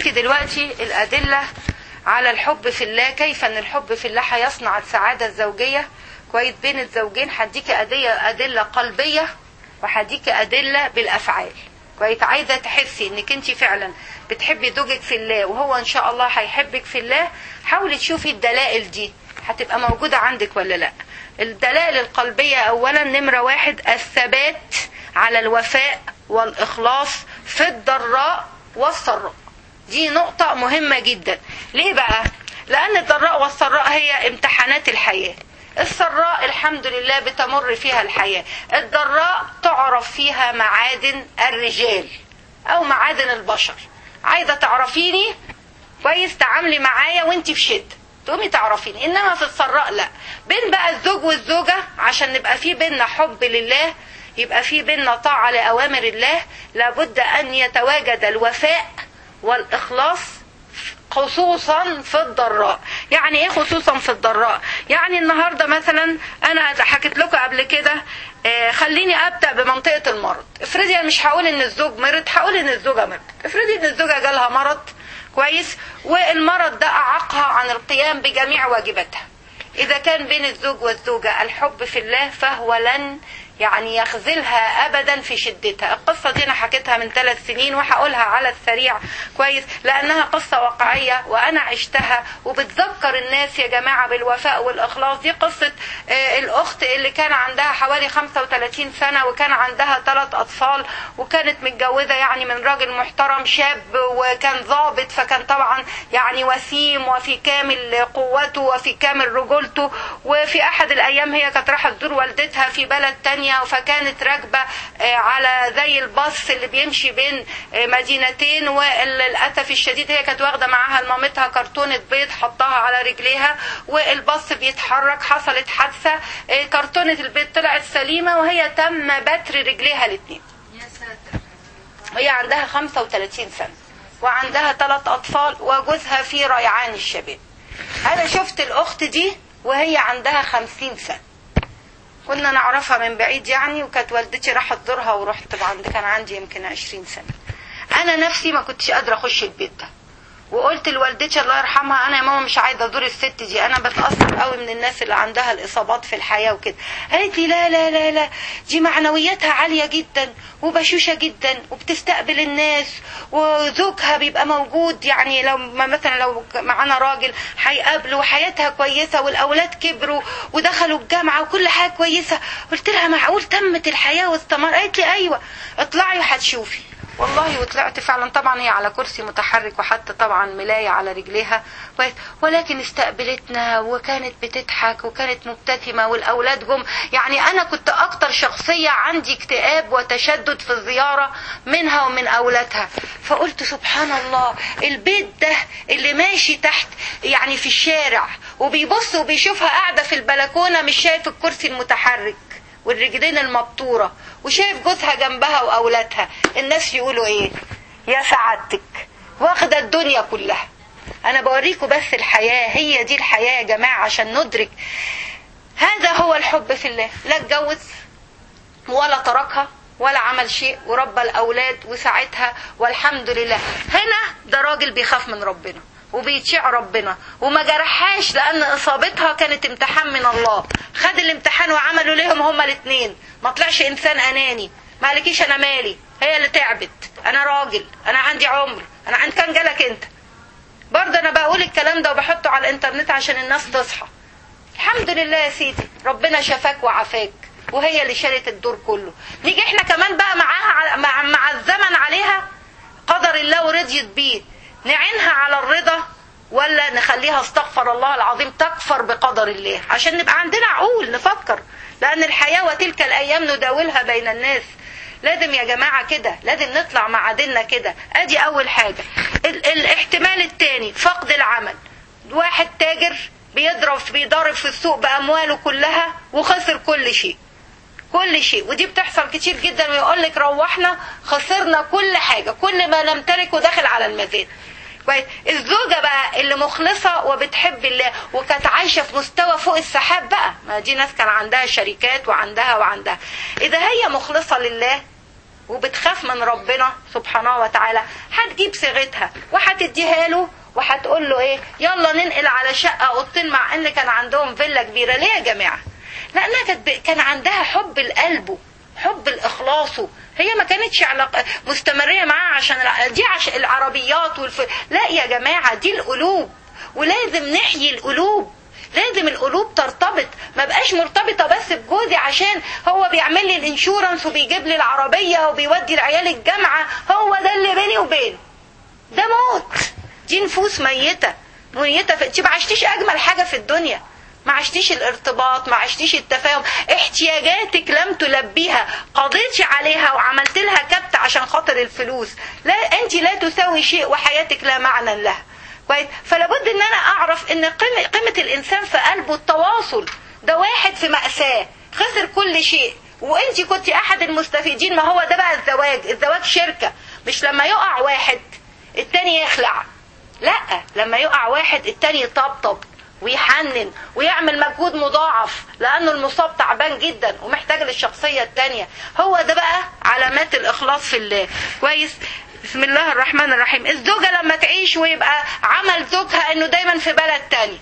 هديكي دلوقتي الأدلة على الحب في الله كيف أن الحب في الله هيصنع السعادة الزوجية كويس بين الزوجين هديكي أدلة, أدلة قلبية وهديكي أدلة بالأفعال كويس عايزة تحسي انك انت فعلا بتحبي زوجك في الله وهو ان شاء الله هيحبك في الله حاولي تشوفي الدلائل دي هتبقى موجودة عندك ولا لا الدلائل القلبية اولا نمرة واحد الثبات على الوفاء والاخلاص في الضراء والسراء دي نقطة مهمة جدا ليه بقى لان الضراء والسراء هي امتحانات الحياة السراء الحمد لله بتمر فيها الحياة الضراء تعرف فيها معادن الرجال او معادن البشر عايزة تعرفيني كويس تعاملي معايا وانت في شدة تقومي تعرفيني انما في السراء لا بين بقى الزوج والزوجة عشان نبقى في بينا حب لله يبقى في بينا طاعة لأوامر الله لابد أن يتواجد الوفاء والإخلاص خصوصا في الضراء يعني ايه خصوصا في الضراء يعني النهاردة مثلا انا حكيت لكم قبل كده آه خليني ابدا بمنطقة المرض افرضي انا مش هقول ان الزوج مرض هقول ان الزوجة مرض افرضي ان الزوجة جالها مرض كويس والمرض ده اعاقها عن القيام بجميع واجباتها اذا كان بين الزوج والزوجة الحب في الله فهو لن يعني يخذلها ابدا في شدتها القصة دي انا حكيتها من ثلاث سنين وهقولها على السريع كويس لانها قصة واقعية وانا عشتها وبتذكر الناس يا جماعة بالوفاء والاخلاص دي قصة آه الاخت اللي كان عندها حوالي 35 سنة وكان عندها ثلاث اطفال وكانت متجوزة يعني من راجل محترم شاب وكان ضابط فكان طبعا يعني وسيم وفي كامل قوته وفي كامل رجولته وفي احد الايام هي كانت رايحة تزور والدتها في بلد تاني فكانت راكبة على زي الباص اللي بيمشي بين مدينتين وللأسف الشديد هي كانت واخدة معاها لمامتها كرتونة بيض حطها على رجليها والباص بيتحرك حصلت حادثة كرتونة البيض طلعت سليمة وهي تم بتر رجليها الاثنين هي عندها 35 سنة وعندها ثلاث أطفال وجوزها في ريعان الشباب أنا شفت الأخت دي وهي عندها 50 سنة كنا نعرفها من بعيد يعني وكانت والدتي راحت تزورها ورحت طبعا كان عندي يمكن 20 سنة انا نفسي ما كنتش قادرة اخش البيت ده وقلت لوالدتي الله يرحمها انا يا ماما مش عايزه ازور الست دي انا بتاثر قوي من الناس اللي عندها الاصابات في الحياه وكده قالت لي لا لا لا لا دي معنوياتها عاليه جدا وبشوشه جدا وبتستقبل الناس وزوجها بيبقى موجود يعني لو مثلا لو معانا راجل هيقابله وحياتها كويسه والاولاد كبروا ودخلوا الجامعه وكل حاجه كويسه قلت لها معقول تمت الحياه واستمر قالت لي ايوه اطلعي وهتشوفي والله وطلعت فعلا طبعا هي على كرسي متحرك وحتى طبعا ملاية على رجليها ولكن استقبلتنا وكانت بتضحك وكانت مبتسمة والأولاد جم يعني أنا كنت أكتر شخصية عندي اكتئاب وتشدد في الزيارة منها ومن أولادها فقلت سبحان الله البيت ده اللي ماشي تحت يعني في الشارع وبيبص وبيشوفها قاعدة في البلكونة مش شايف الكرسي المتحرك والرجلين المبطورة وشايف جوزها جنبها وأولادها الناس يقولوا إيه يا سعادتك واخدة الدنيا كلها أنا بوريكم بس الحياة هي دي الحياة يا جماعة عشان ندرك هذا هو الحب في الله لا اتجوز ولا تركها ولا عمل شيء وربى الأولاد وساعتها والحمد لله هنا ده راجل بيخاف من ربنا وبيطيع ربنا وما جرحهاش لان اصابتها كانت امتحان من الله خد الامتحان وعملوا ليهم هما الاثنين ما طلعش انسان اناني ما قالكيش انا مالي هي اللي تعبت انا راجل انا عندي عمر انا عند كان جالك انت برضه انا بقول الكلام ده وبحطه على الانترنت عشان الناس تصحى الحمد لله يا سيدي ربنا شفاك وعافاك وهي اللي شالت الدور كله نيجي احنا كمان بقى معاها مع, مع الزمن عليها قدر الله ورضيت بيه نعينها على الرضا ولا نخليها استغفر الله العظيم تكفر بقدر الله عشان نبقى عندنا عقول نفكر لان الحياة وتلك الايام نداولها بين الناس لازم يا جماعة كده لازم نطلع مع ديننا كده ادي اول حاجة ال الاحتمال التاني فقد العمل واحد تاجر بيضرب بيضرب في السوق بامواله كلها وخسر كل شيء كل شيء ودي بتحصل كتير جدا ويقول لك روحنا خسرنا كل حاجة كل ما نمتلكه داخل على المزاد كويس الزوجة بقى اللي مخلصة وبتحب الله وكانت عايشة في مستوى فوق السحاب بقى ما دي ناس كان عندها شركات وعندها وعندها إذا هي مخلصة لله وبتخاف من ربنا سبحانه وتعالى هتجيب صيغتها وهتديها له وهتقول له ايه يلا ننقل على شقه اوضتين مع ان كان عندهم فيلا كبيره ليه يا جماعه لانها كانت كان عندها حب لقلبه حب لاخلاصه هي ما كانتش علاقة مستمرية معاه عشان دي عشان العربيات والف... لا يا جماعة دي القلوب ولازم نحيي القلوب لازم القلوب ترتبط ما بقاش مرتبطة بس بجوزي عشان هو بيعمل لي الانشورنس وبيجيب لي العربية وبيودي العيال الجامعة هو ده اللي بيني وبينه ده موت دي نفوس ميتة ميتة في... انت ما عشتيش اجمل حاجة في الدنيا ما عشتيش الارتباط ما عشتيش التفاهم احتياجاتك لم تلبيها قضيتي عليها وعملت لها كبت عشان خاطر الفلوس لا انت لا تساوي شيء وحياتك لا معنى لها كويس فلا بد ان انا اعرف ان قيمه قيمه الانسان في قلبه التواصل ده واحد في ماساه خسر كل شيء وانت كنت احد المستفيدين ما هو ده بقى الزواج الزواج شركه مش لما يقع واحد التاني يخلع لا لما يقع واحد التاني يطبطب ويحنن ويعمل مجهود مضاعف لانه المصاب تعبان جدا ومحتاج للشخصيه التانية هو ده بقى علامات الاخلاص في الله كويس بسم الله الرحمن الرحيم الزوجة لما تعيش ويبقى عمل زوجها انه دايما في بلد تاني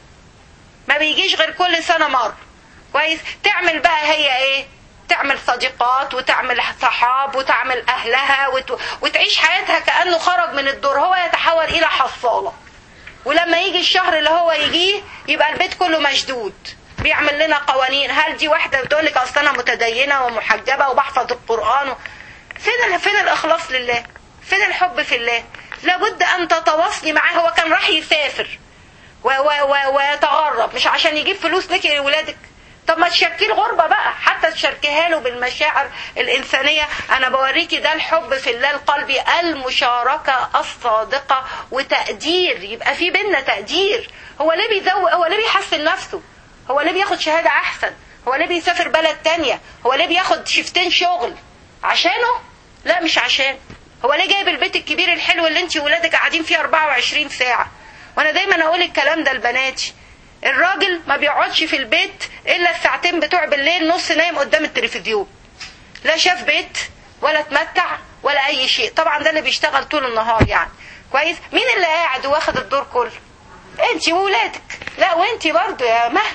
ما بيجيش غير كل سنة مرة كويس تعمل بقى هي ايه تعمل صديقات وتعمل صحاب وتعمل اهلها وت... وتعيش حياتها كانه خرج من الدور هو يتحول الى حصاله ولما يجي الشهر اللي هو يجيه يبقى البيت كله مشدود بيعمل لنا قوانين هل دي واحده بتقول لك اصل انا متدينه ومحجبه وبحفظ القران و... فين فين الاخلاص لله فين الحب في الله لابد ان تتواصلي معاه هو كان راح يسافر و و و ويتغرب مش عشان يجيب فلوس لك لولادك طب ما تشاركيه الغربة بقى حتى تشاركيها له بالمشاعر الإنسانية أنا بوريكي ده الحب في الله القلبي المشاركة الصادقة وتقدير يبقى في بينا تقدير هو ليه بيزوق هو ليه بيحسن نفسه هو ليه بياخد شهادة أحسن هو ليه بيسافر بلد تانية هو ليه بياخد شفتين شغل عشانه لا مش عشان هو ليه جايب البيت الكبير الحلو اللي انت وولادك قاعدين فيه 24 ساعة وانا دايما اقول الكلام ده لبناتي الراجل ما بيقعدش في البيت الا الساعتين بتوع بالليل نص نايم قدام التلفزيون لا شاف بيت ولا اتمتع ولا اي شيء طبعا ده اللي بيشتغل طول النهار يعني كويس مين اللي قاعد واخد الدور كله انت وولادك لا وانت برضو يا مه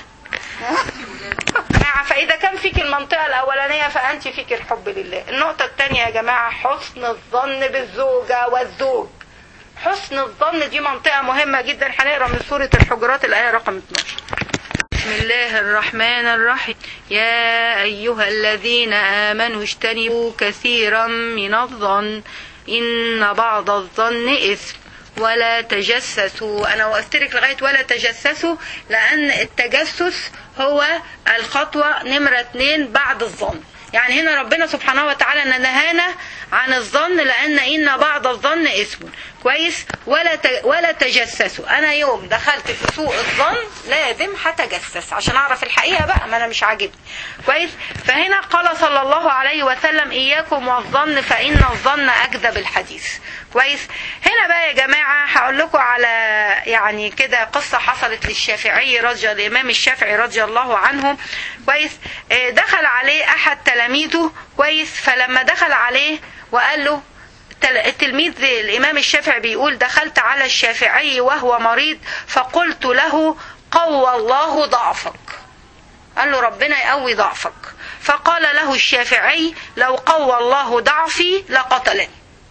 جماعة فإذا كان فيك المنطقة الأولانية فأنت فيك الحب لله النقطة الثانية يا جماعة حسن الظن بالزوجة والزوج حسن الظن دي منطقة مهمة جدا هنقرا من سورة الحجرات الآية رقم 12 بسم الله الرحمن الرحيم يا أيها الذين آمنوا اجتنبوا كثيرا من الظن إن بعض الظن إثم ولا تجسسوا أنا وقفت لك لغاية ولا تجسسوا لأن التجسس هو الخطوة نمرة اتنين بعد الظن يعني هنا ربنا سبحانه وتعالى نهانا عن الظن لان ان بعض الظن اسم كويس ولا ولا تجسسوا انا يوم دخلت في سوء الظن لازم هتجسس عشان اعرف الحقيقه بقى ما انا مش عاجبني كويس فهنا قال صلى الله عليه وسلم اياكم والظن فان الظن اكذب الحديث كويس هنا بقى يا جماعه هقول لكم على يعني كده قصه حصلت للشافعي رضي الامام الشافعي رضي الله عنه كويس دخل عليه احد تلاميذه كويس فلما دخل عليه وقال له التلميذ الإمام الشافعي بيقول دخلت على الشافعي وهو مريض فقلت له قوى الله ضعفك قال له ربنا يقوي ضعفك فقال له الشافعي لو قوى الله ضعفي لقتلني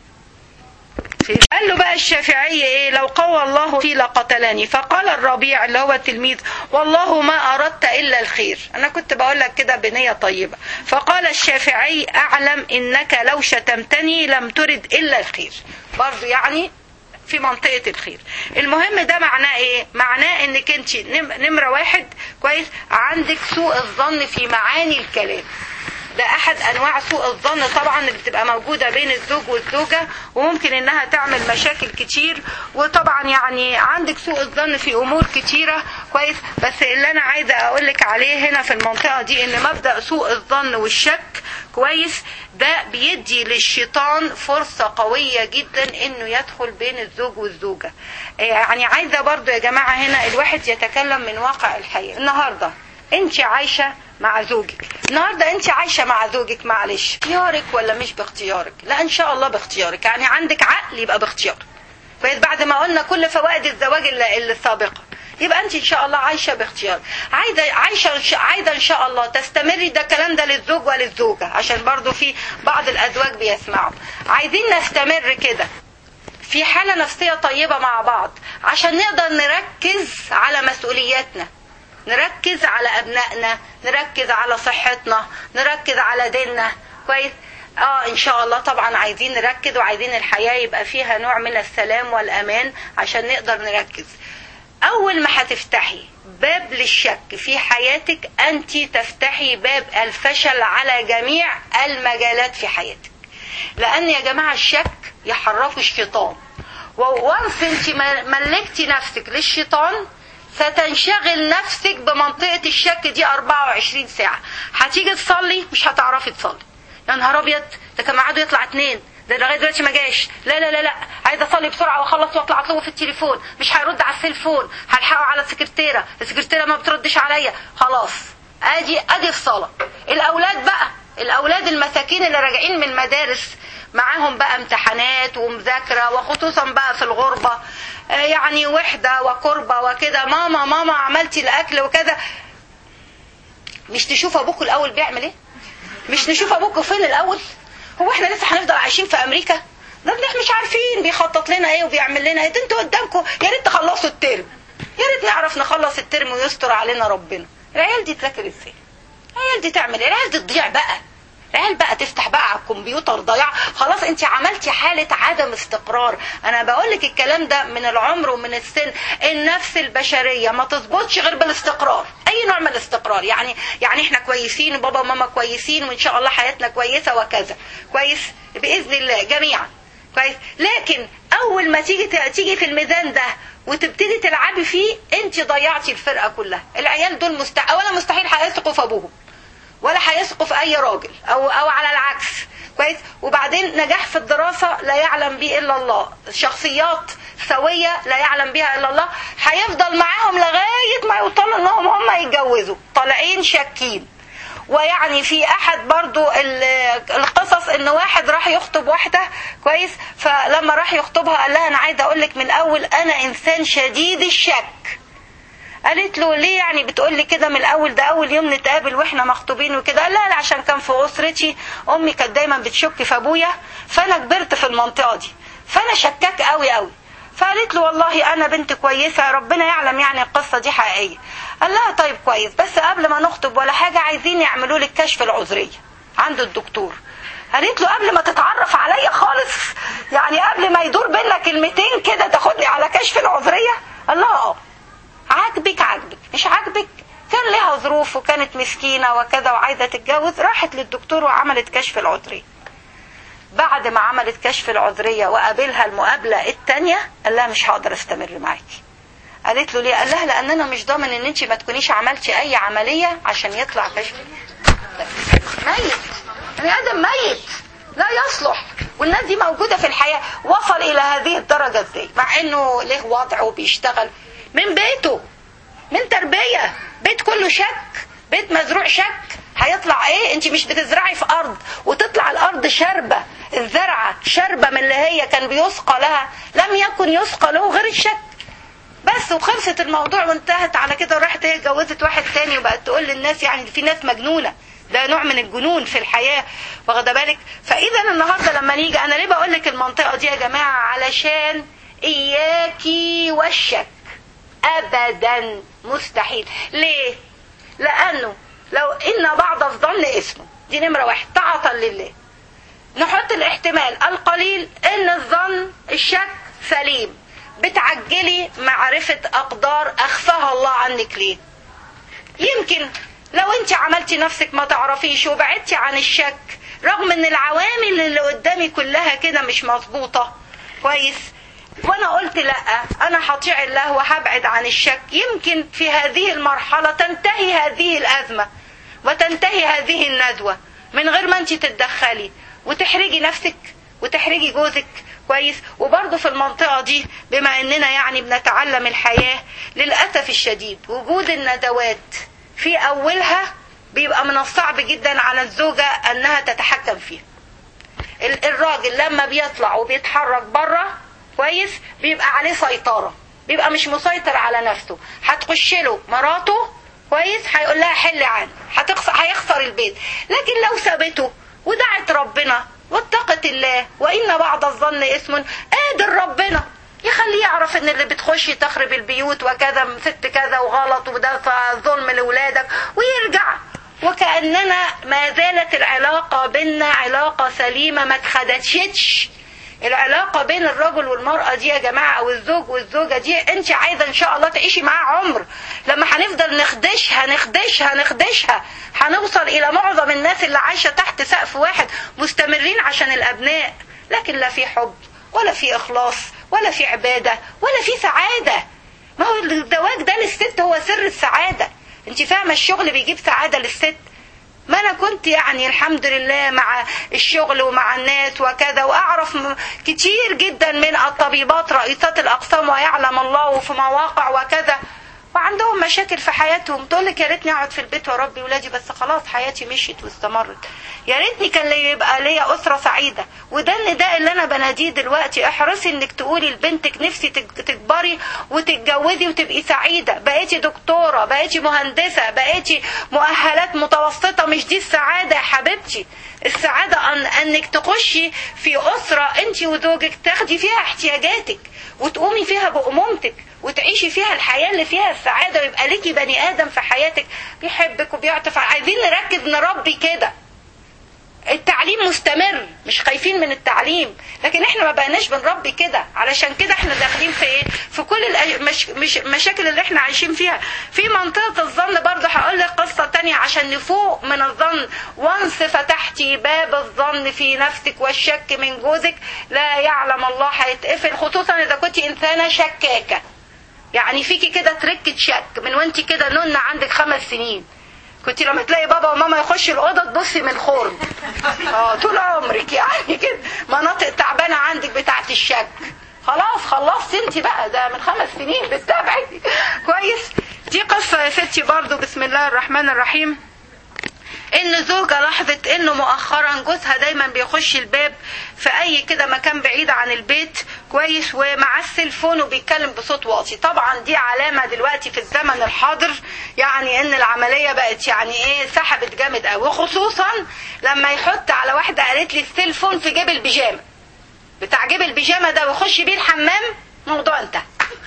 قال له بقى الشافعي ايه لو قوى الله في لقتلني فقال الربيع اللي هو التلميذ والله ما اردت الا الخير انا كنت بقول لك كده بنيه طيبه فقال الشافعي اعلم انك لو شتمتني لم ترد الا الخير برضه يعني في منطقة الخير المهم ده معناه ايه معناه انك انت نمرة واحد كويس عندك سوء الظن في معاني الكلام ده احد انواع سوء الظن طبعا اللي بتبقى موجوده بين الزوج والزوجه وممكن انها تعمل مشاكل كتير وطبعا يعني عندك سوء الظن في امور كتيره كويس بس اللي انا عايزه اقول لك عليه هنا في المنطقه دي ان مبدا سوء الظن والشك كويس ده بيدي للشيطان فرصه قويه جدا انه يدخل بين الزوج والزوجه يعني عايزه برضو يا جماعه هنا الواحد يتكلم من واقع الحياه النهارده انت عايشه مع زوجك النهارده انت عايشه مع زوجك معلش اختيارك ولا مش باختيارك لا ان شاء الله باختيارك يعني عندك عقل يبقى باختيارك كويس بعد ما قلنا كل فوائد الزواج اللي السابقه يبقى انت ان شاء الله عايشه باختيار عايزه عايشه عايزه ان شاء الله تستمري ده الكلام ده للزوج وللزوجه عشان برضو في بعض الازواج بيسمعوا عايزين نستمر كده في حاله نفسيه طيبه مع بعض عشان نقدر نركز على مسؤولياتنا نركز على ابنائنا نركز على صحتنا نركز على ديننا كويس اه ان شاء الله طبعا عايزين نركز وعايزين الحياه يبقى فيها نوع من السلام والامان عشان نقدر نركز اول ما هتفتحي باب للشك في حياتك انت تفتحي باب الفشل على جميع المجالات في حياتك لان يا جماعه الشك يحركه الشيطان وونس انت ملكتي نفسك للشيطان ستنشغل نفسك بمنطقة الشك دي 24 ساعة هتيجي تصلي مش هتعرفي تصلي يا نهار ابيض ده كان ميعاده يطلع اتنين ده لغايه دلوقتي ما جاش لا لا لا لا عايزه اصلي بسرعه واخلص واطلع اطلبه في التليفون مش هيرد على السيلفون هلحقه على السكرتيره السكرتيره ما بتردش عليا خلاص ادي ادي الصلاه الاولاد بقى الاولاد المساكين اللي راجعين من المدارس معاهم بقى امتحانات ومذاكره وخصوصا بقى في الغربه يعني وحده وكربه وكده ماما ماما عملتي الاكل وكذا مش تشوف ابوك الاول بيعمل ايه مش نشوف ابوك فين الاول هو احنا لسه هنفضل عايشين في امريكا ده احنا مش عارفين بيخطط لنا ايه وبيعمل لنا ايه انتوا قدامكم يا ريت تخلصوا الترم يا ريت نعرف نخلص الترم ويستر علينا ربنا العيال دي تذاكر ازاي العيال دي تعمل ايه العيال دي تضيع بقى العيال بقى تفتح بقى على الكمبيوتر ضياع خلاص انت عملتي حالة عدم استقرار انا بقول لك الكلام ده من العمر ومن السن النفس البشرية ما تظبطش غير بالاستقرار اي نوع من الاستقرار يعني يعني احنا كويسين وبابا وماما كويسين وان شاء الله حياتنا كويسة وكذا كويس باذن الله جميعا كويس لكن اول ما تيجي تيجي في الميزان ده وتبتدي تلعبي فيه انت ضيعتي الفرقه كلها العيال دول مستحيل اولا مستحيل هيثقوا في ابوهم ولا هيثقوا في اي راجل او او على العكس كويس وبعدين نجاح في الدراسه لا يعلم به الا الله شخصيات سويه لا يعلم بها الا الله هيفضل معاهم لغايه ما يوصلوا انهم هم يتجوزوا طالعين شاكين ويعني في احد برضو القصص ان واحد راح يخطب واحدة كويس فلما راح يخطبها قال لها انا عايزه اقول لك من الاول انا انسان شديد الشك قالت له ليه يعني بتقول لي كده من الاول ده اول يوم نتقابل واحنا مخطوبين وكده قال لا لا عشان كان في اسرتي امي كانت دايما بتشك في ابويا فانا كبرت في المنطقه دي فانا شكاك قوي قوي فقالت له والله انا بنت كويسه ربنا يعلم يعني القصه دي حقيقيه قال لها طيب كويس بس قبل ما نخطب ولا حاجه عايزين يعملوا لك كشف العذريه عند الدكتور قالت له قبل ما تتعرف عليا خالص يعني قبل ما يدور بينا كلمتين كده تاخدني على كشف العذريه قال لها اه عاجبك عاجبك مش عاجبك كان لها ظروف وكانت مسكينة وكذا وعايزة تتجوز راحت للدكتور وعملت كشف العذرية بعد ما عملت كشف العذرية وقابلها المقابلة التانية قال لها مش هقدر استمر معاكي قالت له ليه قال لها لان انا مش ضامن ان انت ما تكونيش عملتي اي عملية عشان يطلع كشف ميت بني ادم ميت لا يصلح والناس دي موجودة في الحياة وصل الى هذه الدرجة ازاي مع انه له وضع وبيشتغل من بيته من تربية بيت كله شك بيت مزروع شك هيطلع ايه انت مش بتزرعي في ارض وتطلع الارض شربة الزرعة شربة من اللي هي كان بيسقى لها لم يكن يسقى له غير الشك بس وخلصت الموضوع وانتهت على كده وراحت هي اتجوزت واحد تاني وبقت تقول للناس يعني في ناس مجنونة ده نوع من الجنون في الحياة واخده بالك فاذا النهاردة لما نيجي انا ليه بقول لك المنطقة دي يا جماعة علشان اياكي والشك ابدا مستحيل ليه لانه لو ان بعض الظن اسمه دي نمره واحد طاعه لله نحط الاحتمال القليل ان الظن الشك سليم بتعجلي معرفة أقدار أخفاها الله عنك ليه يمكن لو انت عملتي نفسك ما تعرفيش وبعدتي عن الشك رغم ان العوامل اللي قدامي كلها كده مش مظبوطة كويس وانا قلت لا انا هطيع الله وهبعد عن الشك يمكن في هذه المرحلة تنتهي هذه الازمة وتنتهي هذه الندوة من غير ما انت تتدخلي وتحرجي نفسك وتحرجي جوزك كويس وبرضه في المنطقة دي بما اننا يعني بنتعلم الحياة للأسف الشديد وجود الندوات في اولها بيبقى من الصعب جدا على الزوجة انها تتحكم فيها ال- الراجل لما بيطلع وبيتحرك بره كويس بيبقى عليه سيطرة بيبقى مش مسيطر على نفسه هتخش له مراته كويس هيقول لها حل عني هتخسر هيخسر البيت لكن لو سابته ودعت ربنا واتقت الله وان بعض الظن اسم قادر ربنا يخليه يعرف ان اللي بتخش تخرب البيوت وكذا ست كذا وغلط وده ظلم لاولادك ويرجع وكأننا ما زالت العلاقة بيننا علاقة سليمة ما اتخدشتش العلاقة بين الرجل والمرأة دي يا جماعة أو الزوج والزوجة دي أنت عايزة إن شاء الله تعيشي معاه عمر لما هنفضل نخدشها نخدشها نخدشها هنوصل إلى معظم الناس اللي عايشة تحت سقف واحد مستمرين عشان الأبناء لكن لا في حب ولا في إخلاص ولا في عبادة ولا في سعادة ما هو الزواج ده للست هو سر السعادة انت فاهمة الشغل بيجيب سعادة للست ما انا كنت يعني الحمد لله مع الشغل ومع الناس وكذا واعرف م- كتير جدا من الطبيبات رئيسات الاقسام ويعلم الله في مواقع وكذا وعندهم مشاكل في حياتهم تقول لك يا ريتني اقعد في البيت واربي ولادي بس خلاص حياتي مشيت واستمرت يا ريتني كان لي يبقى ليا اسره سعيده وده النداء اللي انا بناديه دلوقتي احرصي انك تقولي لبنتك نفسي تك- تكبري وتتجوزي وتبقي سعيده بقيتي دكتوره بقيتي مهندسه بقيتي مؤهلات متوسطه مش دي السعاده يا حبيبتي السعاده أن انك تخشي في اسره انت وزوجك تاخدي فيها احتياجاتك وتقومي فيها بأمومتك وتعيشي فيها الحياة اللي فيها السعادة ويبقى ليكي بني آدم في حياتك بيحبك وبيعطف عايزين نركز نربي كده التعليم مستمر مش خايفين من التعليم لكن احنا ما بقيناش بنربي كده علشان كده احنا داخلين في ايه في كل المش... مش... المشاكل اللي احنا عايشين فيها في منطقة الظن برضه هقول لك قصة تانية عشان نفوق من الظن وانس فتحتي باب الظن في نفسك والشك من جوزك لا يعلم الله هيتقفل خصوصا اذا كنت انسانة شكاكة يعني فيكي كده تركة شك من وانت كده نن عندك خمس سنين كنت لما تلاقي بابا وماما يخش الأوضة تبصي من الخرم اه طول عمرك يعني كده مناطق تعبانة عندك بتاعت الشك خلاص خلصت انت بقى ده من خمس سنين بتتابعي كويس دي قصة يا ستي برضو بسم الله الرحمن الرحيم ان زوجة لاحظت انه مؤخرا جوزها دايما بيخش الباب في اي كده مكان بعيد عن البيت كويس ومع السيلفون وبيتكلم بصوت واطي طبعا دي علامة دلوقتي في الزمن الحاضر يعني ان العملية بقت يعني ايه سحبت جامد قوي وخصوصا لما يحط على واحدة قالت لي السيلفون في جيب البيجامة بتاع جيب البيجامة ده ويخش بيه الحمام موضوع انتهى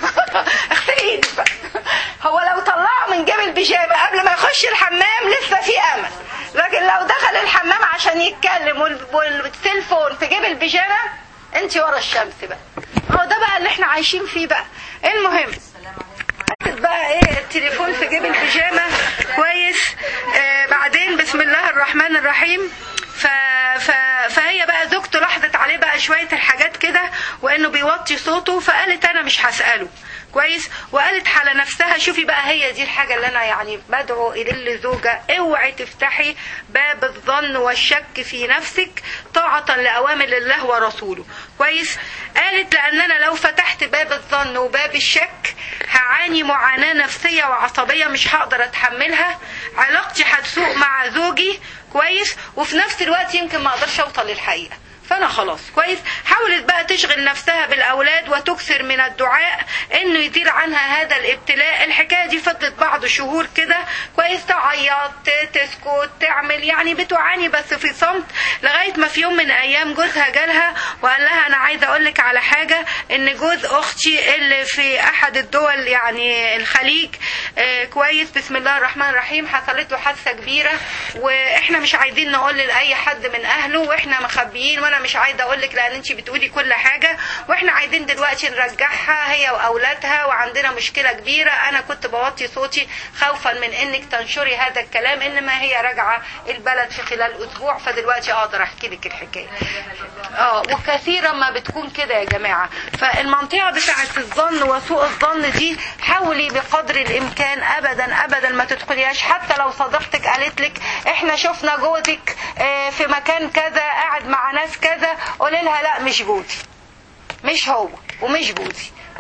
اغسلي ايدك بقى هو لو طلعه من جيب البيجامه قبل ما يخش الحمام لسه في امل لكن لو دخل الحمام عشان يتكلم وال- والتليفون في جيب البيجامه انت ورا الشمس بقى هو ده بقى اللي احنا عايشين فيه بقى المهم حطت بقى ايه التليفون في جيب البيجامه كويس آه بعدين بسم الله الرحمن الرحيم ف... ف... فهي بقى زوجته لاحظت عليه بقى شويه الحاجات كده وانه بيوطي صوته فقالت انا مش هساله كويس وقالت على نفسها شوفي بقى هي دي الحاجه اللي انا يعني بدعو الى الزوجه اوعي تفتحي باب الظن والشك في نفسك طاعه لاوامر الله ورسوله كويس قالت لان انا لو فتحت باب الظن وباب الشك هعاني معاناه نفسيه وعصبيه مش هقدر اتحملها علاقتي هتسوء مع زوجي كويس وفي نفس الوقت يمكن ما اقدرش اوصل للحقيقه فانا خلاص كويس حاولت بقى تشغل نفسها بالاولاد وتكثر من الدعاء انه يزيل عنها هذا الابتلاء الحكايه دي فضلت بعض شهور كده كويس تعيط تسكت تعمل يعني بتعاني بس في صمت لغايه ما في يوم من ايام جوزها جالها وقال لها انا عايزه اقول لك على حاجه ان جوز اختي اللي في احد الدول يعني الخليج آه كويس بسم الله الرحمن الرحيم حصلت له حادثه كبيره واحنا مش عايزين نقول لاي حد من اهله واحنا مخبيين وانا مش عايزه اقول لك لان انت بتقولي كل حاجه واحنا عايزين دلوقتي نرجعها هي واولادها وعندنا مشكله كبيره انا كنت بوطي صوتي خوفا من انك تنشري هذا الكلام انما هي راجعه البلد في خلال اسبوع فدلوقتي اقدر احكي لك الحكايه اه وكثيرا ما بتكون كده يا جماعه فالمنطقه بتاعه الظن وسوء الظن دي حاولي بقدر الامكان ابدا ابدا ما تدخليهاش حتى لو صديقتك قالت لك احنا شفنا جوزك آه، في مكان كذا قاعد مع ناس كذا قولي لها لا مش جوزي مش هو ومش جوزي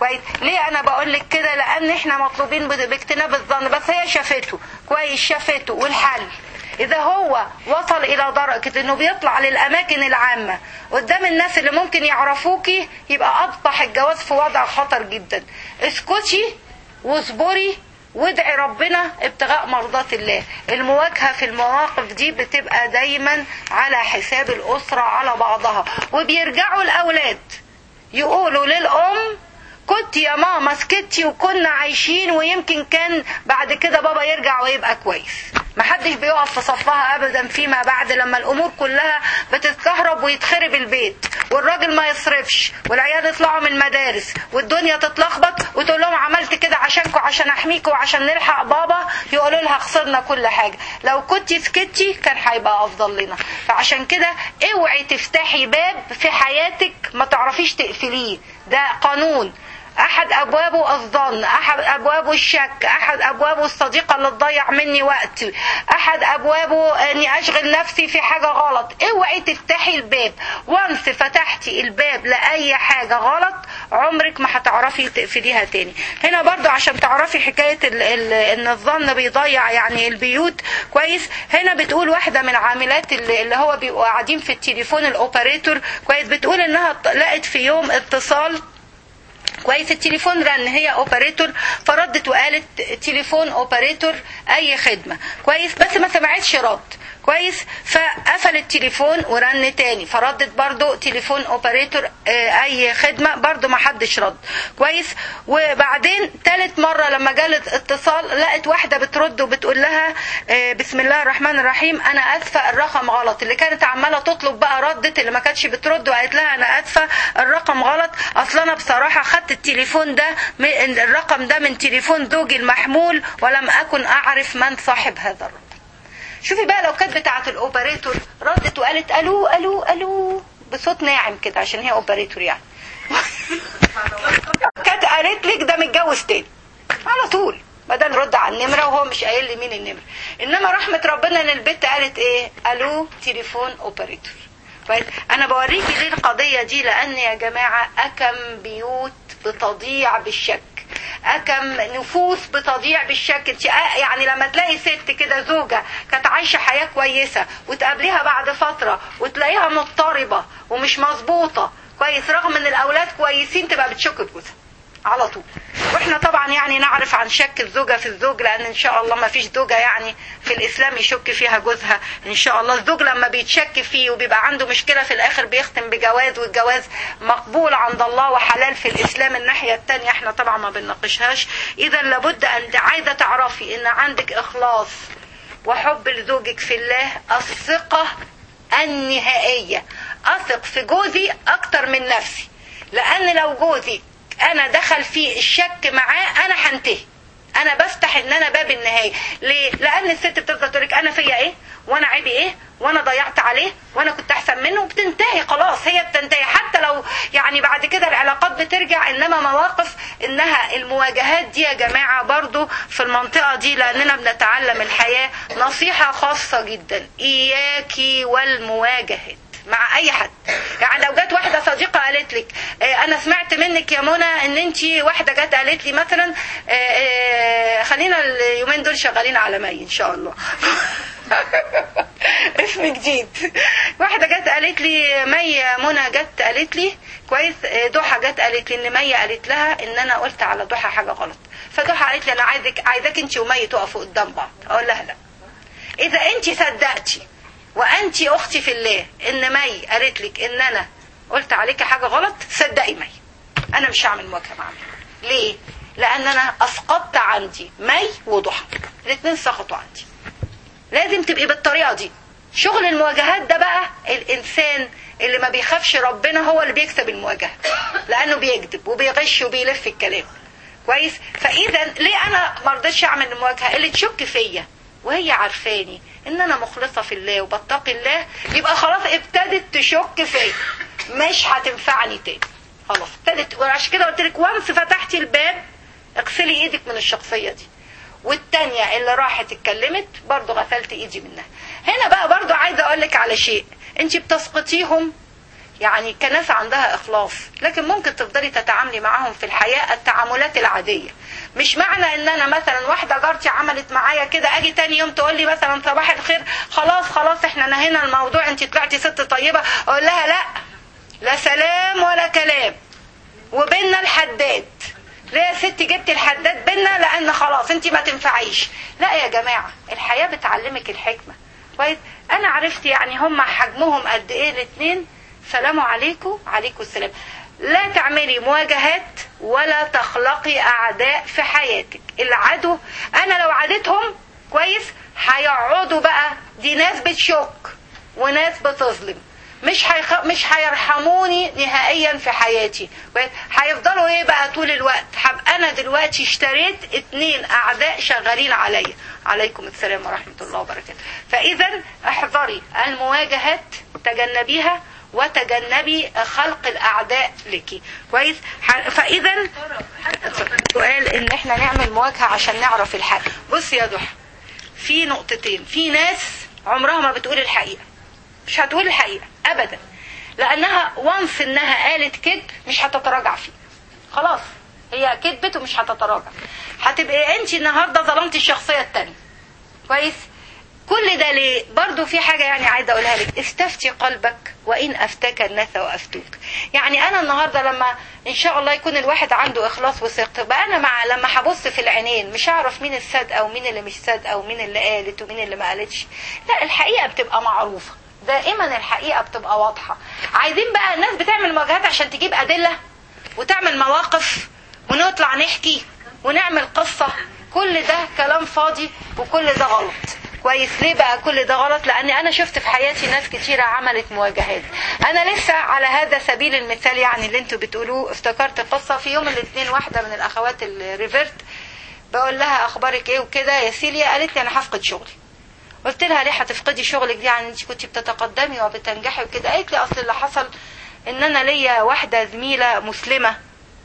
كويس ليه انا بقول لك كده لان احنا مطلوبين باجتناب الظن بس هي شافته كويس شافته والحل اذا هو وصل الى درجة انه بيطلع للاماكن العامة قدام الناس اللي ممكن يعرفوكي يبقى اصبح الجواز في وضع خطر جدا اسكتي واصبري وادعي ربنا ابتغاء مرضات الله المواجهة في المواقف دي بتبقى دايما على حساب الأسرة على بعضها وبيرجعوا الأولاد يقولوا للأم كنت يا ماما سكتي وكنا عايشين ويمكن كان بعد كده بابا يرجع ويبقى كويس محدش بيقف في صفها ابدا فيما بعد لما الامور كلها بتتكهرب ويتخرب البيت والراجل ما يصرفش والعيال يطلعوا من المدارس والدنيا تتلخبط وتقول لهم عملت كده عشانكم عشان احميكم وعشان نلحق بابا يقولوا لها خسرنا كل حاجه لو كنت سكتي كان هيبقى افضل لنا فعشان كده اوعي تفتحي باب في حياتك ما تعرفيش تقفليه ده قانون احد ابوابه الظن احد ابوابه الشك احد ابوابه الصديقه اللي تضيع مني وقت احد ابوابه اني اشغل نفسي في حاجه غلط اوعي تفتحي الباب وانس فتحتي الباب لاي حاجه غلط عمرك ما هتعرفي تقفليها تاني هنا برضو عشان تعرفي حكايه ال ال ان الظن بيضيع يعني البيوت كويس هنا بتقول واحده من عاملات اللي هو بيبقوا قاعدين في التليفون الاوبريتور كويس بتقول انها لقت في يوم اتصال كويس التليفون رن هي اوبريتور فردت وقالت تليفون اوبريتور اي خدمه كويس بس ما سمعتش رد كويس فقفل التليفون ورن تاني فردت برضو تليفون اوبريتور اي خدمه برضو ما حدش رد كويس وبعدين تالت مره لما جالت اتصال لقت واحده بترد وبتقول لها بسم الله الرحمن الرحيم انا اسفه الرقم غلط اللي كانت عماله تطلب بقى ردت اللي ما كانتش بترد وقالت لها انا اسفه الرقم غلط اصل انا بصراحه خدت التليفون ده الرقم ده من تليفون زوجي المحمول ولم اكن اعرف من صاحب هذا الرقم شوفي بقى لو كانت بتاعه الاوبريتور ردت وقالت الو الو الو بصوت ناعم كده عشان هي اوبريتور يعني كانت قالت لك ده متجوز تاني على طول بدل رد على النمره وهو مش قايل لي مين النمره انما رحمه ربنا ان البت قالت ايه الو تليفون اوبريتور كويس انا بوريكي ليه القضيه دي لان يا جماعه اكم بيوت بتضيع بالشك أكم نفوس بتضيع بالشك انت يعني لما تلاقي ست كده زوجة كانت عايشة حياة كويسة وتقابليها بعد فترة وتلاقيها مضطربة ومش مظبوطة كويس رغم ان الاولاد كويسين تبقى بتشك بجوزها على طول واحنا طبعا يعني نعرف عن شك الزوجة في الزوج لان ان شاء الله ما فيش زوجة يعني في الاسلام يشك فيها جوزها ان شاء الله الزوج لما بيتشك فيه وبيبقى عنده مشكلة في الاخر بيختم بجواز والجواز مقبول عند الله وحلال في الاسلام الناحية التانية احنا طبعا ما بنناقشهاش اذا لابد ان عايزة تعرفي ان عندك اخلاص وحب لزوجك في الله الثقة النهائية اثق في جوزي اكتر من نفسي لان لو جوزي انا دخل فيه الشك معاه انا هنتهي انا بفتح ان انا باب النهايه ليه لان الست بتفضل تقول لك انا فيا ايه وانا عيبي ايه وانا ضيعت عليه وانا كنت احسن منه بتنتهي خلاص هي بتنتهي حتى لو يعني بعد كده العلاقات بترجع انما مواقف انها المواجهات دي يا جماعه برضو في المنطقه دي لاننا بنتعلم الحياه نصيحه خاصه جدا اياكي والمواجهات مع اي حد يعني لو جت واحده صديقه قالت لك اه انا سمعت منك يا منى ان انت واحده جت قالت لي مثلا اه اه خلينا اليومين دول شغالين على مي ان شاء الله اسم جديد واحده جت قالت لي مي منى جت قالت لي كويس ضحى جت قالت لي ان مي قالت لها ان انا قلت على ضحى حاجه غلط فضحى قالت لي انا عايزك عايزاك انت ومي تقفوا قدام بعض اقول لها لا اذا انت صدقتي وانت اختي في الله ان مي قالت لك ان انا قلت عليكي حاجه غلط صدقي مي انا مش هعمل مواجهه مع مي ليه لان انا اسقطت عندي مي وضحى الاثنين سقطوا عندي لازم تبقي بالطريقه دي شغل المواجهات ده بقى الانسان اللي ما بيخافش ربنا هو اللي بيكسب المواجهه لانه بيكذب وبيغش وبيلف الكلام كويس فاذا ليه انا ما رضيتش اعمل المواجهه اللي تشك فيا وهي عارفاني ان انا مخلصه في الله وبتقي الله يبقى خلاص ابتدت تشك فيا مش هتنفعني تاني خلاص ابتدت وعشان كده قلت لك وانس فتحتي الباب اغسلي ايدك من الشخصيه دي والتانية اللي راحت اتكلمت برضو غسلت ايدي منها هنا بقى برضو عايزه اقول لك على شيء انت بتسقطيهم يعني كناس عندها اخلاص لكن ممكن تفضلي تتعاملي معاهم في الحياه التعاملات العاديه مش معنى ان انا مثلا واحده جارتي عملت معايا كده اجي تاني يوم تقول لي مثلا صباح الخير خلاص خلاص احنا نهينا الموضوع انت طلعتي ست طيبه اقول لها لا لا سلام ولا كلام وبيننا الحداد ليه يا ستي جبت الحداد بينا لان خلاص انت ما تنفعيش لا يا جماعه الحياه بتعلمك الحكمه كويس انا عرفت يعني هم حجمهم قد ايه الاثنين سلام عليكم عليكم السلام لا تعملي مواجهات ولا تخلقي اعداء في حياتك العدو انا لو عادتهم كويس هيقعدوا بقى دي ناس بتشك وناس بتظلم مش هيخ... مش هيرحموني نهائيا في حياتي هيفضلوا ايه بقى طول الوقت هبقى انا دلوقتي اشتريت اتنين اعداء شغالين عليا عليكم السلام ورحمه الله وبركاته فاذا احذري المواجهات تجنبيها وتجنبي خلق الاعداء لك كويس فاذا سؤال ان احنا نعمل مواجهه عشان نعرف الحق بص يا ضحى في نقطتين في ناس عمرها ما بتقول الحقيقه مش هتقول الحقيقه ابدا لانها وانس انها قالت كذب مش هتتراجع فيه خلاص هي كذبت ومش هتتراجع هتبقى انت النهارده ظلمتي الشخصيه الثانيه كويس كل ده ليه برضو في حاجة يعني عايزة أقولها لك استفتي قلبك وإن أفتاك الناس وأفتوك يعني أنا النهاردة لما إن شاء الله يكون الواحد عنده إخلاص وثقة بقى أنا مع لما هبص في العينين مش هعرف مين الصادقة ومين اللي مش صادقة ومين اللي قالت ومين اللي ما قالتش لا الحقيقة بتبقى معروفة دائما الحقيقة بتبقى واضحة عايزين بقى الناس بتعمل مواجهات عشان تجيب أدلة وتعمل مواقف ونطلع نحكي ونعمل قصة كل ده كلام فاضي وكل ده غلط كويس ليه بقى كل ده غلط لان انا شفت في حياتي ناس كتيرة عملت مواجهات انا لسه على هذا سبيل المثال يعني اللي انتوا بتقولوه افتكرت قصة في يوم الاثنين واحدة من الاخوات الريفرت بقول لها اخبارك ايه وكده يا سيليا قالت لي انا هفقد شغلي قلت لها ليه هتفقدي شغلك دي يعني انت كنت بتتقدمي وبتنجحي وكده قالت لي اصل اللي حصل ان انا ليا واحدة زميلة مسلمة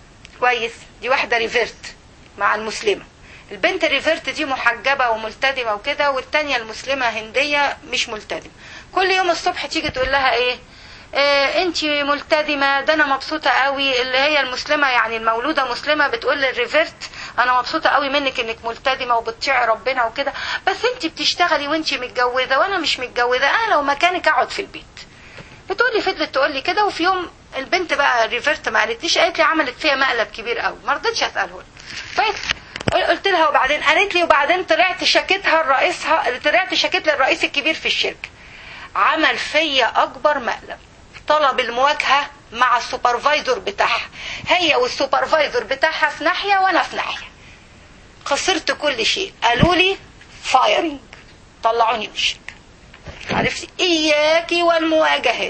كويس دي واحدة ريفرت مع المسلمة البنت الريفرت دي محجبة وملتزمة وكده والتانية المسلمة هندية مش ملتزمة كل يوم الصبح تيجي تقول لها ايه إيه انت ملتزمة ده انا مبسوطة قوي اللي هي المسلمة يعني المولودة مسلمة بتقول للريفرت انا مبسوطة قوي منك انك ملتزمة وبتطيعي ربنا وكده بس انت بتشتغلي وانت متجوزة وانا مش متجوزة انا لو مكانك اقعد في البيت بتقولي فضلت تقول لي كده وفي يوم البنت بقى ريفرت ما قالتليش قالت لي عملت فيها مقلب كبير قوي ما رضيتش اساله كويس قلت لها وبعدين قالت لي وبعدين طلعت شكيتها الرئيسها طلعت شكيت للرئيس الكبير في الشركه عمل فيا اكبر مقلب طلب المواجهه مع السوبرفايزر بتاعها هي والسوبرفايزر بتاعها في ناحيه وانا في ناحيه خسرت كل شيء قالوا لي فايرنج طلعوني من الشركه عرفتي اياكي والمواجهات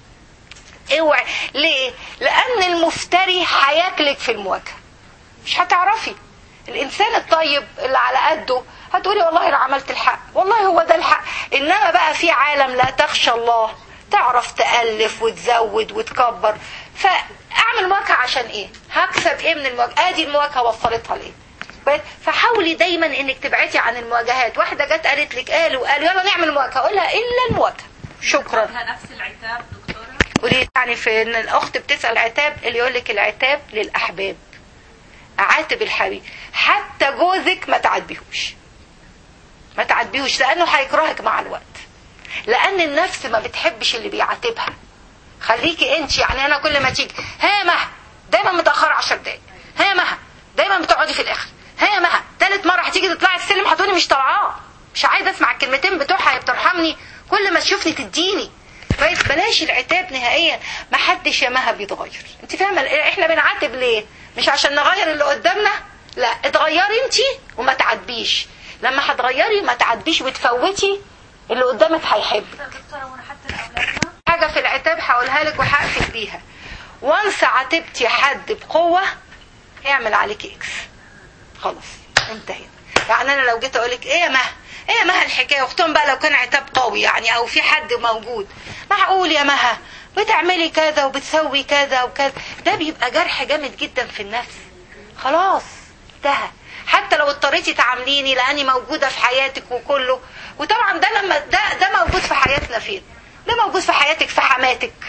اوعي ليه لان المفتري هياكلك في المواجهه مش هتعرفي الانسان الطيب اللي على قده هتقولي والله انا عملت الحق والله هو ده الحق انما بقى في عالم لا تخشى الله تعرف تألف وتزود وتكبر فاعمل مواجهة عشان ايه هكسب ايه من المواجهة ادي المواجهة وصلتها ليه فحاولي دايما انك تبعدي عن المواجهات واحدة جت قالت لك قالوا قالوا يلا نعمل مواجهة اقول لها الا المواجهة شكرا نفس العتاب دكتورة قولي يعني في ان الاخت بتسأل عتاب اللي يقول لك العتاب للاحباب اعاتب الحبيب حتى جوزك ما تعاتبيهوش ما تعاتبيهوش لانه هيكرهك مع الوقت لان النفس ما بتحبش اللي بيعاتبها خليكي انت يعني انا كل ما تيجي ها مها دايما متاخره 10 دقايق ها مها دايما بتقعدي في الاخر ها مها ثالث مره هتيجي تطلعي السلم هتقولي مش طالعاه مش عايزه اسمع الكلمتين بتوعها هي بترحمني كل ما تشوفني تديني كويس بلاش العتاب نهائيا ما حدش يا مها بيتغير انت فاهمه احنا بنعاتب ليه مش عشان نغير اللي قدامنا لا اتغيري انت وما تعاتبيش لما هتغيري ما تعاتبيش وتفوتي اللي قدامك هيحبك دكتورة وانا حتى لاولادنا حاجه في العتاب هقولها لك وهقفل بيها وانس عاتبتي حد بقوه هيعمل عليك اكس خلاص انتهينا يعني انا لو جيت اقول لك ايه يا مها ايه يا مها الحكايه وخصوصا بقى لو كان عتاب قوي يعني او في حد موجود معقول يا مها بتعملي كذا وبتسوي كذا وكذا ده بيبقى جرح جامد جدا في النفس خلاص انتهى حتى لو اضطريتي تعامليني لاني موجوده في حياتك وكله وطبعا ده لما ده ده موجود في حياتنا فين ده موجود في حياتك في حماتك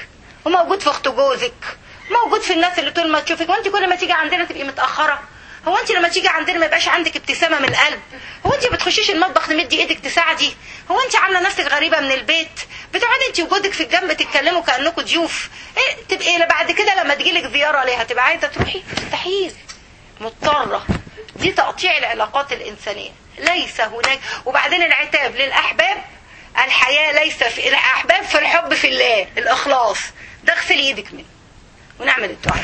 وموجود في اخت جوزك موجود في الناس اللي طول ما تشوفك وانت كل ما تيجي عندنا تبقي متاخره هو انت لما تيجي عندنا ما يبقاش عندك ابتسامه من القلب هو انت ما بتخشيش المطبخ تمدي ايدك تساعدي هو انت عامله نفسك غريبه من البيت بتقعدي انت وجودك في الجنب تتكلموا كانكم ضيوف ايه تبقي بعد كده لما تجيلك زياره ليها تبقى عايزه تروحي مستحيل مضطره دي تقطيع العلاقات الانسانيه ليس هناك وبعدين العتاب للاحباب الحياه ليس في الاحباب في الحب في الله الاخلاص ده اغسلي ايدك منه ونعمل الدعاء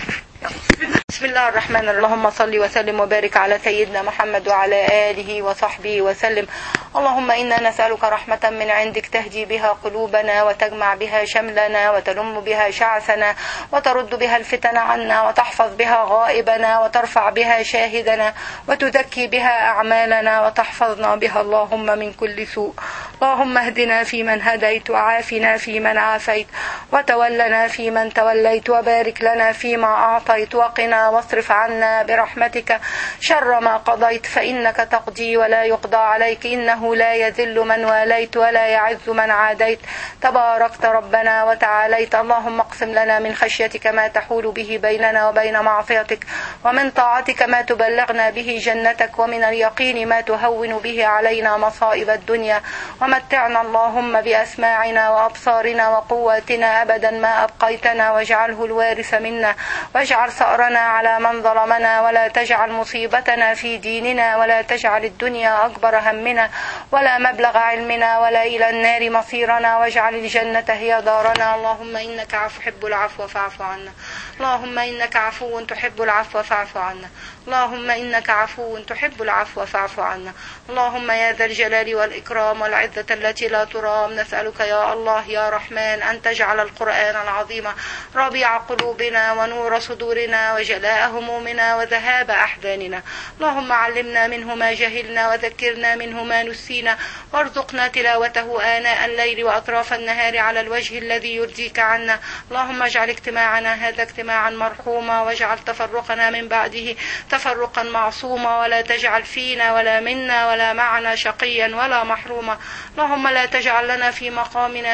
بسم الله الرحمن الرحيم اللهم صل وسلم وبارك على سيدنا محمد وعلى آله وصحبه وسلم اللهم إنا نسألك رحمة من عندك تهدي بها قلوبنا وتجمع بها شملنا وتلم بها شعثنا وترد بها الفتن عنا وتحفظ بها غائبنا وترفع بها شاهدنا وتزكي بها أعمالنا وتحفظنا بها اللهم من كل سوء اللهم اهدنا فيمن هديت وعافنا فيمن عافيت وتولنا فيمن توليت وبارك لنا فيما أعطيت وقنا واصرف عنا برحمتك شر ما قضيت فإنك تقضي ولا يقضى عليك إنه لا يذل من واليت ولا يعز من عاديت تباركت ربنا وتعاليت اللهم اقسم لنا من خشيتك ما تحول به بيننا وبين معصيتك ومن طاعتك ما تبلغنا به جنتك ومن اليقين ما تهون به علينا مصائب الدنيا ومتعنا اللهم بأسماعنا وأبصارنا وقواتنا أبدا ما أبقيتنا واجعله الوارث منا واجعل ثأرنا على من ظلمنا ولا تجعل مصيبتنا في ديننا ولا تجعل الدنيا أكبر همنا ولا مبلغ علمنا ولا إلى النار مصيرنا واجعل الجنة هي دارنا اللهم إنك عفو تحب العفو فاعف عنا اللهم إنك عفو تحب العفو فاعف عنا اللهم إنك عفو تحب العفو فاعف عنا اللهم يا ذا الجلال والإكرام والعزة التي لا ترام نسألك يا الله يا رحمن أن تجعل القرآن العظيم ربيع قلوبنا ونور صدورنا وجلاء همومنا وذهاب أحزاننا اللهم علمنا منه ما جهلنا وذكرنا منه ما نسينا وارزقنا تلاوته آناء الليل وأطراف النهار على الوجه الذي يرضيك عنا اللهم اجعل اجتماعنا هذا اجتماعا مرحوما واجعل تفرقنا من بعده تفرقا معصوما ولا تجعل فينا ولا منا ولا معنا شقيا ولا محروما اللهم لا تجعل لنا في مقامنا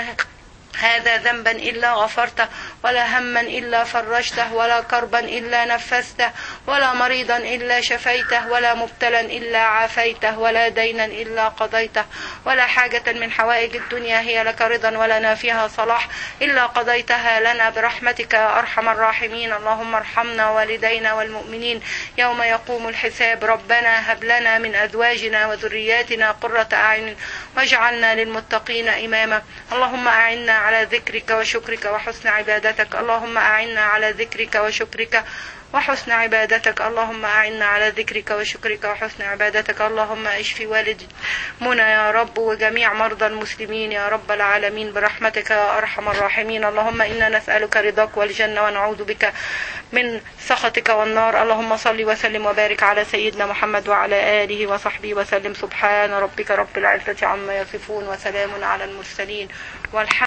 هذا ذنبا إلا غفرته ولا هما إلا فرجته ولا كربا إلا نفسته ولا مريضا إلا شفيته ولا مبتلا إلا عافيته ولا دينا إلا قضيته ولا حاجة من حوائج الدنيا هي لك رضا ولنا فيها صلاح إلا قضيتها لنا برحمتك يا أرحم الراحمين اللهم ارحمنا والدينا والمؤمنين يوم يقوم الحساب ربنا هب لنا من أزواجنا وذرياتنا قرة أعين واجعلنا للمتقين إماما اللهم أعنا على ذكرك وشكرك وحسن عبادتك اللهم أعنا على ذكرك وشكرك وحسن عبادتك اللهم أعنا على ذكرك وشكرك وحسن عبادتك اللهم اشف والد منى يا رب وجميع مرضى المسلمين يا رب العالمين برحمتك يا أرحم الراحمين اللهم إنا نسألك رضاك والجنة ونعوذ بك من سخطك والنار اللهم صل وسلم وبارك على سيدنا محمد وعلى آله وصحبه وسلم سبحان ربك رب العزة عما يصفون وسلام على المرسلين والحمد